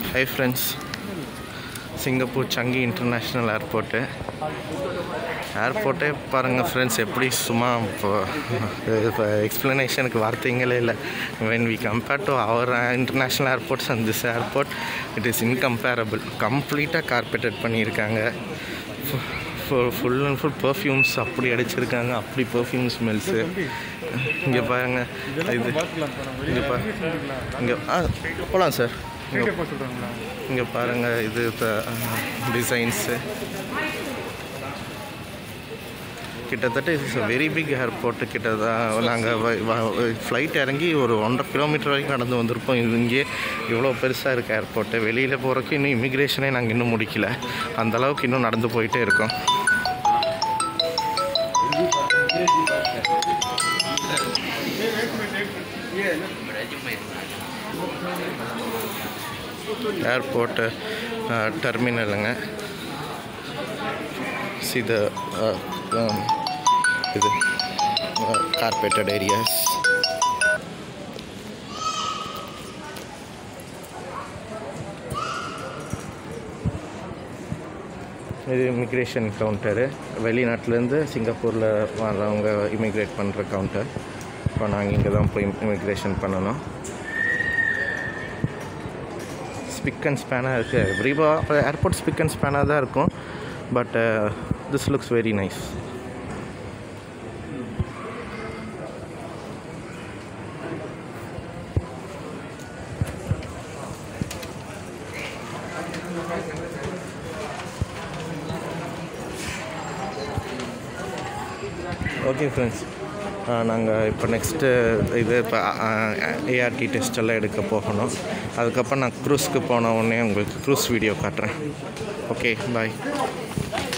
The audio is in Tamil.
high friends Singapore Changi international airport ஏர்போர்ட்டே பாருங்கள் ஃப்ரெண்ட்ஸ் எப்படி சும்மா இப்போ இப்போ எக்ஸ்ப்ளனேஷனுக்கு வார்த்தைங்களே இல்லை when we compare to our international airports and this airport it is incomparable கம்ப்ளீட்டாக கார்பெட்டட் பண்ணியிருக்காங்க ஃபுல் அண்ட் ஃபுல் பர்ஃப்யூம்ஸ் அப்படி அடிச்சிருக்காங்க அப்படி பர்ஃப்யூம் ஸ்மெல்ஸு இங்கே பாருங்க இது இங்கே பா இங்கே ஆ போகலாம் சார் இங்கே இங்கே பாருங்கள் இது டிசைன்ஸு கிட்டத்தட்ட இட்ஸ் வெரி பிக் ஏர்போர்ட்டு கிட்ட தான் நாங்கள் ஃப்ளைட் இறங்கி ஒரு ஒன்றரை கிலோமீட்டர் வரைக்கும் நடந்து வந்திருப்போம் இது இங்கே இவ்வளோ பெருசாக இருக்குது ஏர்போர்ட்டு வெளியில் போகிறதுக்கு இன்னும் இமிக்ரேஷனே நாங்கள் இன்னும் முடிக்கல அந்த அளவுக்கு இன்னும் நடந்து போயிட்டே இருக்கோம் ஏர்போர்ட்டு டெர்மினலுங்க see the uh, um, இது கார்பெட்டட் ஏரியாஸ் இது இமிக்ரேஷன் கவுண்டரு வெளிநாட்டிலேருந்து சிங்கப்பூரில் வர்றவங்க இமிக்ரேட் பண்ணுற கவுண்டர் இப்போ நாங்கள் இங்கே தான் போய் இமிக்ரேஷன் பண்ணணும் ஸ்பிக் அண்ட் ஸ்பேனாக இருக்குது எவ்ரிபா ஏர்போர்ட் ஸ்பிக் அண்ட் ஸ்பேனாக தான் இருக்கும் but uh, this looks very nice okay friends நாங்கள் இப்போ நெக்ஸ்ட்டு இது இப்போ ஏஆர்டி டெஸ்ட் எல்லாம் எடுக்க போகணும் அதுக்கப்புறம் நான் க்ரூஸ்க்கு போன உடனே உங்களுக்கு க்ரூஸ் வீடியோ காட்டுறேன் ஓகே பாய்